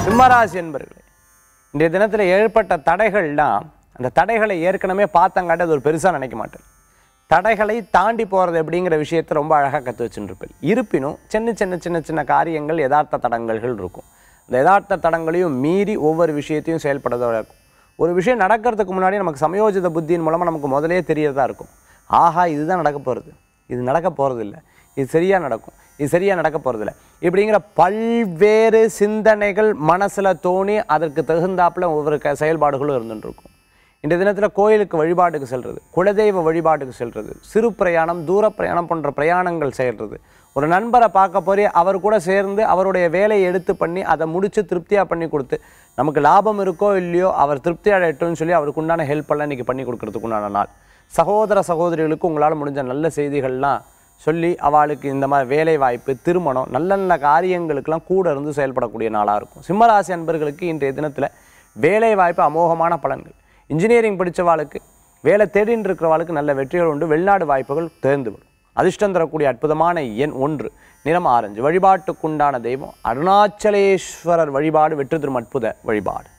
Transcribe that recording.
சிம்மராசி என்பர்களே இன்றைய தினத்தில் ஏற்பட்ட தடைகள்லாம் அந்த தடைகளை ஏற்கனவே பார்த்தங்காட்டி அது ஒரு பெருசாக நினைக்க மாட்டேன் தடைகளை தாண்டி போகிறது அப்படிங்கிற விஷயத்தை ரொம்ப அழகாக கற்று வச்சுருப்பேன் இருப்பினும் சின்ன சின்ன சின்ன சின்ன காரியங்கள் யதார்த்த தடங்கல்கள் இருக்கும் அந்த யதார்த்த தடங்களையும் மீறி ஒவ்வொரு விஷயத்தையும் செயல்படுறதா இருக்கும் ஒரு விஷயம் நடக்கிறதுக்கு முன்னாடி நமக்கு சமயோஜித புத்தியின் மூலமாக நமக்கு முதலே தெரியறதா இருக்கும் ஆஹா இதுதான் நடக்க போகிறது இது நடக்க போகிறது இல்லை இது சரியாக நடக்கும் இது சரியாக நடக்க போகிறதில்ல இப்படிங்கிற பல்வேறு சிந்தனைகள் மனசில் தோணி அதற்கு தகுந்தாப்புல ஒவ்வொரு க செயல்பாடுகளும் இருந்துட்டு இருக்கும் இந்த தினத்தில் கோயிலுக்கு வழிபாட்டுக்கு செல்றது குலதெய்வ வழிபாட்டுக்கு செல்றது சிறு பிரயாணம் தூர பிரயாணம் போன்ற பிரயாணங்கள் செய்கிறது ஒரு நண்பரை பார்க்க போய் அவர் கூட சேர்ந்து அவருடைய வேலையை எடுத்து பண்ணி அதை முடித்து திருப்தியாக பண்ணி கொடுத்து நமக்கு லாபம் இருக்கோ இல்லையோ அவர் திருப்தி அடையட்டும்னு சொல்லி அவருக்கு உண்டான ஹெல்ப் எல்லாம் இன்றைக்கி பண்ணி கொடுக்கறதுக்கு உண்டான நாள் சகோதர சகோதரிகளுக்கு உங்களால் முடிஞ்ச நல்ல செய்திகள்லாம் சொல்லி அவளுக்கு இந்த மாதிரி வேலை வாய்ப்பு திருமணம் நல்ல நல்ல காரியங்களுக்கெல்லாம் கூட இருந்து செயல்படக்கூடிய நாளாக இருக்கும் சிம்மராசி அன்பர்களுக்கு இன்றைய தினத்தில் வேலை வாய்ப்பு அமோகமான பலன்கள் இன்ஜினியரிங் படித்தவாளுக்கு வேலை தேடின்னு இருக்கிறவாளுக்கு நல்ல வெற்றிகள் உண்டு வெளிநாடு வாய்ப்புகள் தேர்ந்து வரும் அதிர்ஷ்டம் தரக்கூடிய அற்புதமான எண் ஒன்று நிறம் ஆரஞ்சு வழிபாட்டுக்குண்டான தெய்வம் அருணாச்சலேஸ்வரர் வழிபாடு வெற்றி தரும் அற்புத வழிபாடு